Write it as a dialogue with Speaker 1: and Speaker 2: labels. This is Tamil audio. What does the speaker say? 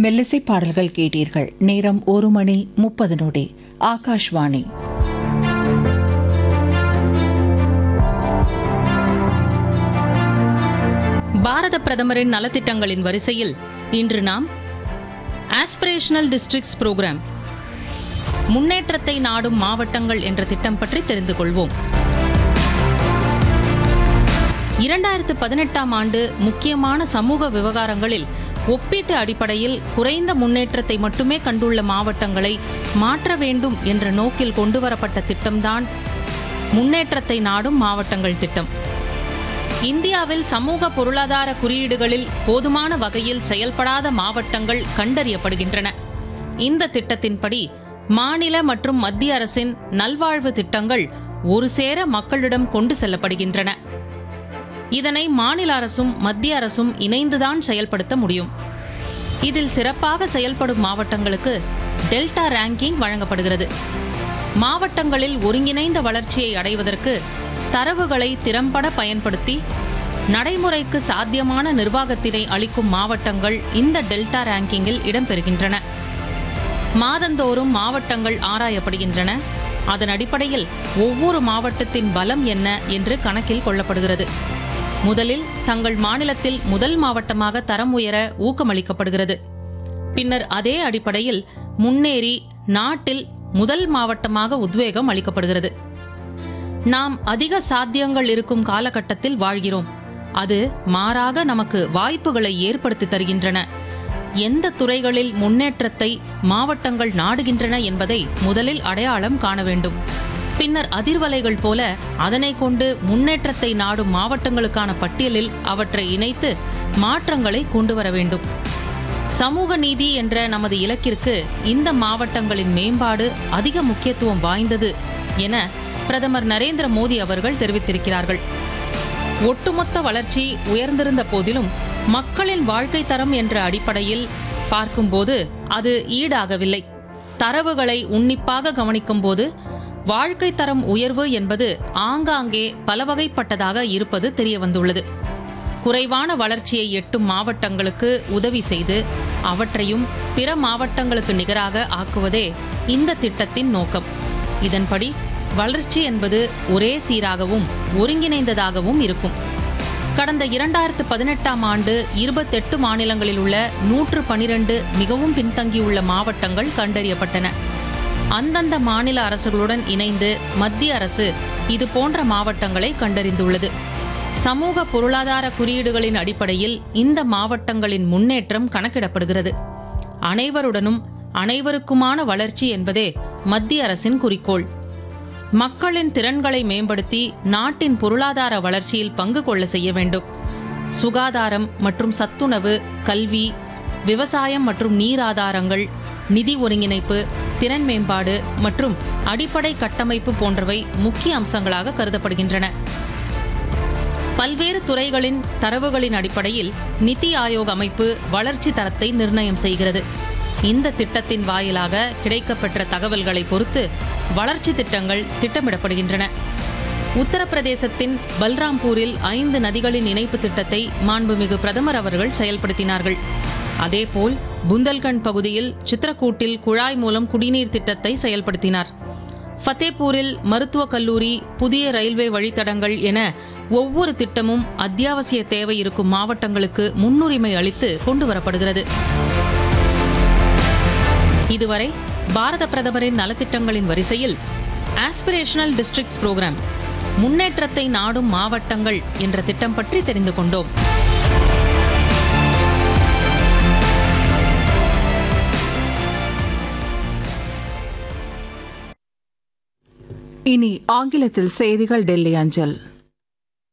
Speaker 1: மெல்லிசை பாடல்கள் கேட்டீர்கள் நேரம் ஒரு மணி முப்பது நொடி ஆகாஷ்வாணி
Speaker 2: பாரத பிரதமரின் நலத்திட்டங்களின் வரிசையில் இன்று நாம் ஆஸ்பிரேஷனல் டிஸ்ட்ரிக்ட்ஸ் புரோகிராம் முன்னேற்றத்தை நாடும் மாவட்டங்கள் என்ற திட்டம் பற்றி தெரிந்து கொள்வோம் இரண்டாயிரத்து பதினெட்டாம் ஆண்டு முக்கியமான சமூக விவகாரங்களில் ஒப்பீட்டு அடிப்படையில் குறைந்த முன்னேற்றத்தை மட்டுமே கண்டுள்ள மாவட்டங்களை மாற்ற வேண்டும் என்ற நோக்கில் கொண்டுவரப்பட்ட திட்டம்தான் முன்னேற்றத்தை நாடும் மாவட்டங்கள் திட்டம் இந்தியாவில் சமூக பொருளாதார குறியீடுகளில் போதுமான வகையில் செயல்படாத மாவட்டங்கள் கண்டறியப்படுகின்றன இந்த திட்டத்தின்படி மாநில மற்றும் மத்திய அரசின் நல்வாழ்வு திட்டங்கள் ஒரு சேர மக்களிடம் கொண்டு செல்லப்படுகின்றன இதனை மாநில அரசும் மத்திய அரசும் இணைந்துதான் செயல்படுத்த முடியும் இதில் சிறப்பாக செயல்படும் மாவட்டங்களுக்கு டெல்டா ரேங்கிங் வழங்கப்படுகிறது மாவட்டங்களில் ஒருங்கிணைந்த வளர்ச்சியை அடைவதற்கு தரவுகளை திறம்பட பயன்படுத்தி நடைமுறைக்கு சாத்தியமான நிர்வாகத்தினை அளிக்கும் மாவட்டங்கள் இந்த டெல்டா ரேங்கிங்கில் இடம்பெறுகின்றன மாதந்தோறும் மாவட்டங்கள் ஆராயப்படுகின்றன அதன் அடிப்படையில் ஒவ்வொரு மாவட்டத்தின் பலம் என்ன என்று கணக்கில் கொள்ளப்படுகிறது முதலில் தங்கள் மாநிலத்தில் முதல் மாவட்டமாக தரம் உயர ஊக்கமளிக்கப்படுகிறது பின்னர் அதே அடிப்படையில் முன்னேறி நாட்டில் முதல் மாவட்டமாக உத்வேகம் அளிக்கப்படுகிறது நாம் அதிக சாத்தியங்கள் இருக்கும் காலகட்டத்தில் வாழ்கிறோம் அது மாறாக நமக்கு வாய்ப்புகளை ஏற்படுத்தி தருகின்றன எந்த துறைகளில் முன்னேற்றத்தை மாவட்டங்கள் நாடுகின்றன என்பதை முதலில் அடையாளம் காண வேண்டும் பின்னர் அதிர்வலைகள் போல அதனை கொண்டு முன்னேற்றத்தை நாடும் மாவட்டங்களுக்கான பட்டியலில் அவற்றை இணைத்து மாற்றங்களை கொண்டு வர வேண்டும் சமூக நீதி என்ற நமது இலக்கிற்கு இந்த மாவட்டங்களின் மேம்பாடு அதிக முக்கியத்துவம் வாய்ந்தது என பிரதமர் நரேந்திர மோடி அவர்கள் தெரிவித்திருக்கிறார்கள் ஒட்டுமொத்த வளர்ச்சி உயர்ந்திருந்த போதிலும் மக்களின் வாழ்க்கை தரம் என்ற அடிப்படையில் பார்க்கும்போது அது ஈடாகவில்லை தரவுகளை உன்னிப்பாக கவனிக்கும்போது வாழ்க்கை தரம் உயர்வு என்பது ஆங்காங்கே பலவகைப்பட்டதாக இருப்பது தெரிய வந்துள்ளது குறைவான வளர்ச்சியை எட்டும் மாவட்டங்களுக்கு உதவி செய்து அவற்றையும் பிற மாவட்டங்களுக்கு நிகராக ஆக்குவதே இந்த திட்டத்தின் நோக்கம் இதன்படி வளர்ச்சி என்பது ஒரே சீராகவும் ஒருங்கிணைந்ததாகவும் இருக்கும் கடந்த இரண்டாயிரத்து பதினெட்டாம் ஆண்டு இருபத்தெட்டு மாநிலங்களில் உள்ள நூற்று பனிரெண்டு மிகவும் பின்தங்கியுள்ள மாவட்டங்கள் கண்டறியப்பட்டன அந்தந்த மாநில அரசுகளுடன் இணைந்து மத்திய அரசு இது போன்ற மாவட்டங்களை கண்டறிந்துள்ளது சமூக பொருளாதார குறியீடுகளின் அடிப்படையில் இந்த மாவட்டங்களின் முன்னேற்றம் கணக்கிடப்படுகிறது அனைவருடனும் அனைவருக்குமான வளர்ச்சி என்பதே மத்திய அரசின் குறிக்கோள் மக்களின் திறன்களை மேம்படுத்தி நாட்டின் பொருளாதார வளர்ச்சியில் பங்கு கொள்ள செய்ய வேண்டும் சுகாதாரம் மற்றும் சத்துணவு கல்வி விவசாயம் மற்றும் நீர் ஆதாரங்கள் நிதி ஒருங்கிணைப்பு திறன் மேம்பாடு மற்றும் அடிப்படை கட்டமைப்பு போன்றவை முக்கிய அம்சங்களாக கருதப்படுகின்றன பல்வேறு துறைகளின் தரவுகளின் அடிப்படையில் நிதி ஆயோக் அமைப்பு வளர்ச்சி தரத்தை நிர்ணயம் செய்கிறது இந்த திட்டத்தின் வாயிலாக கிடைக்கப்பெற்ற தகவல்களை பொறுத்து வளர்ச்சி திட்டங்கள் திட்டமிடப்படுகின்றன உத்தரப்பிரதேசத்தின் பல்ராம்பூரில் ஐந்து நதிகளின் இணைப்பு திட்டத்தை மாண்புமிகு பிரதமர் அவர்கள் செயல்படுத்தினார்கள் அதேபோல் புந்தல்கண்ட் பகுதியில் சித்திரக்கூட்டில் குழாய் மூலம் குடிநீர் திட்டத்தை செயல்படுத்தினார் ஃபத்தேபூரில் மருத்துவக் கல்லூரி புதிய ரயில்வே வழித்தடங்கள் என ஒவ்வொரு திட்டமும் அத்தியாவசிய தேவை இருக்கும் மாவட்டங்களுக்கு முன்னுரிமை அளித்து கொண்டு வரப்படுகிறது இதுவரை பாரத பிரதமரின் நலத்திட்டங்களின் வரிசையில் ஆஸ்பிரேஷனல் டிஸ்ட்ரிக்ட்ஸ் புரோகிராம் முன்னேற்றத்தை நாடும் மாவட்டங்கள் என்ற திட்டம் பற்றி தெரிந்து கொண்டோம்
Speaker 1: இனி ஆங்கிலத்தில் செய்திகள் டெல்லி அஞ்சல்